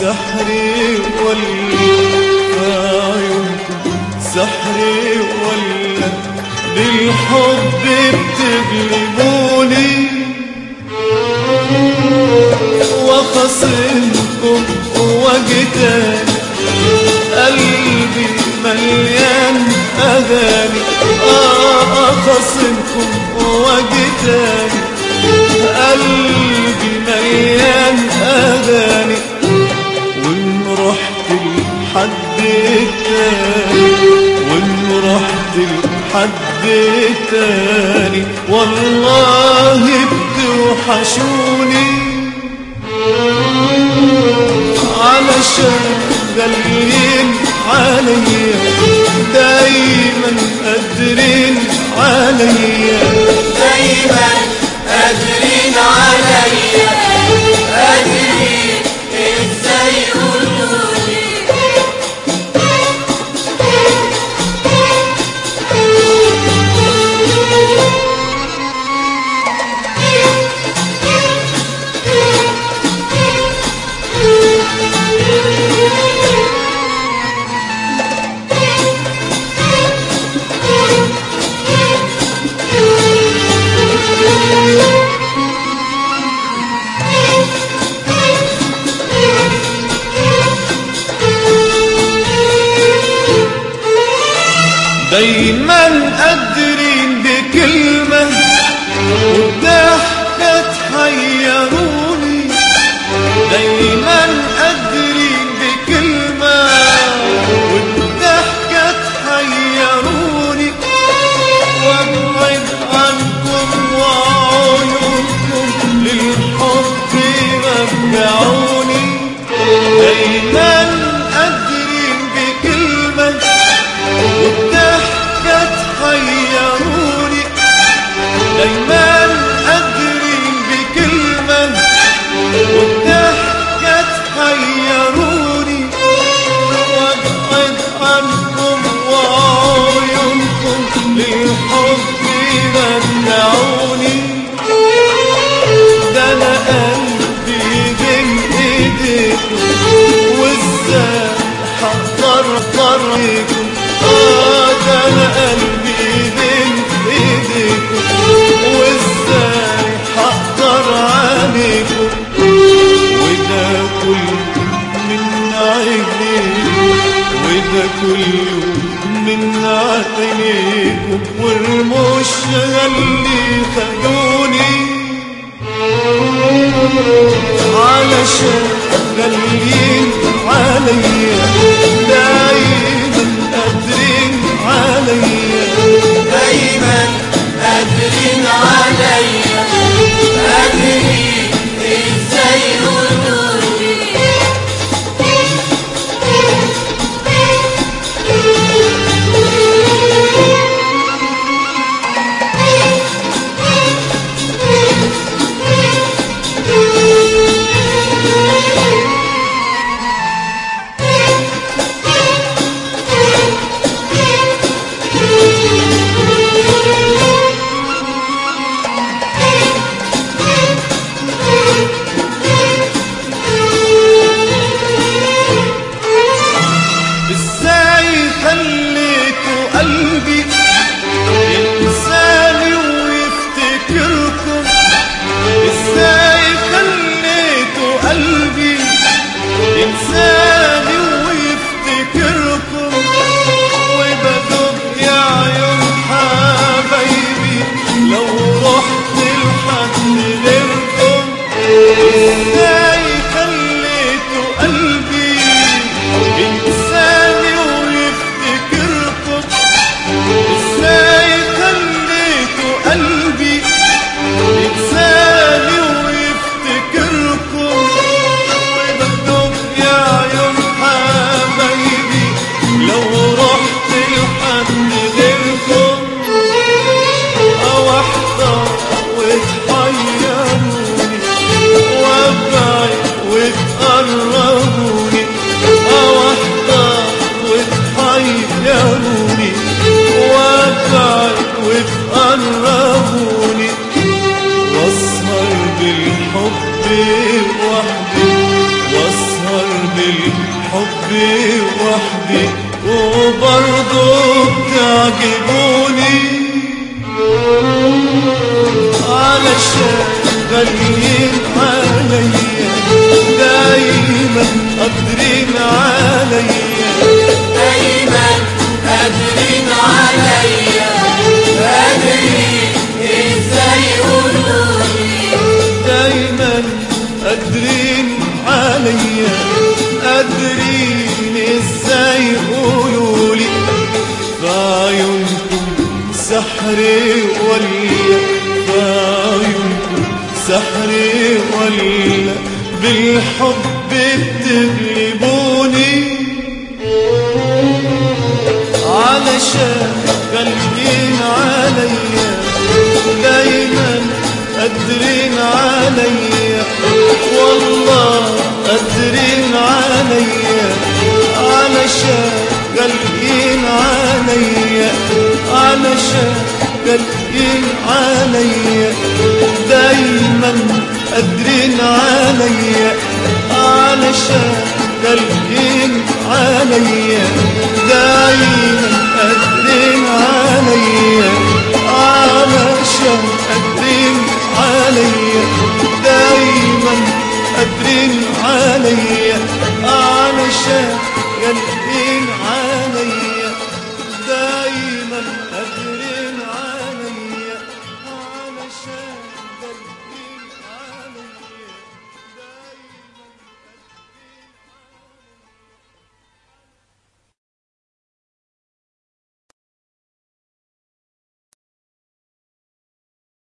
سحري ولا في عيونكم سحري ولا بالحب بتغلبوني وخصمكم وجدان قلبي مليان أغاني آه خصمكم وجدان قلبي مليان أغاني وإن رحت لحد تاني وإن رحت لحد تاني والله بتوحشوني علشان غاليين عليا دايما قادرين عليا دايما قادرين عليا قادرين ازاي قولولي دايما قادرين بكلمة والضحكة تحيروني دايما قادرين بكلمة والضحكة تحيروني وابعد عنكم وعيونكم للحب رجعوني دايما قادرين بكلمة والضحكة تحيروني دايما قادرين بكلمة والضحكة تحيروني وابعد عنكم وعيونكم للحب رجعوني ده انا قلبي بين ايديكم وازاي هقدر اقربكم اه ده انا قلبي بين ايديكم وازاي هقدر عليكم وده كله من عينيكم وده كله من عينيكم والمش اللي خدوني علشان غاليين عليا دايما قادرين عليا دايما قادرين عليا قادرين ازاي قولولي حبي وحدي وبرضه بتعجبوني علشان غاليين عليا دايما قادرين عليا دايما قادرين عليا قادرين ازاي يقولولي دايما قادرين عليا قادرين ازاي يقولولي بعيونكم سحري ولا بعيونكم سحري ولا بالحب بتغلبوني علشان غاليين عليا دايما قادرين عليا والله قادرين عليا علشان غاليين عليا علشان غاليين عليا دايما قادرين عليا علشان غاليين عليا دايما قادرين عليا علشان قادرين عليا دايما قادرين عليا علشان قادرين عليا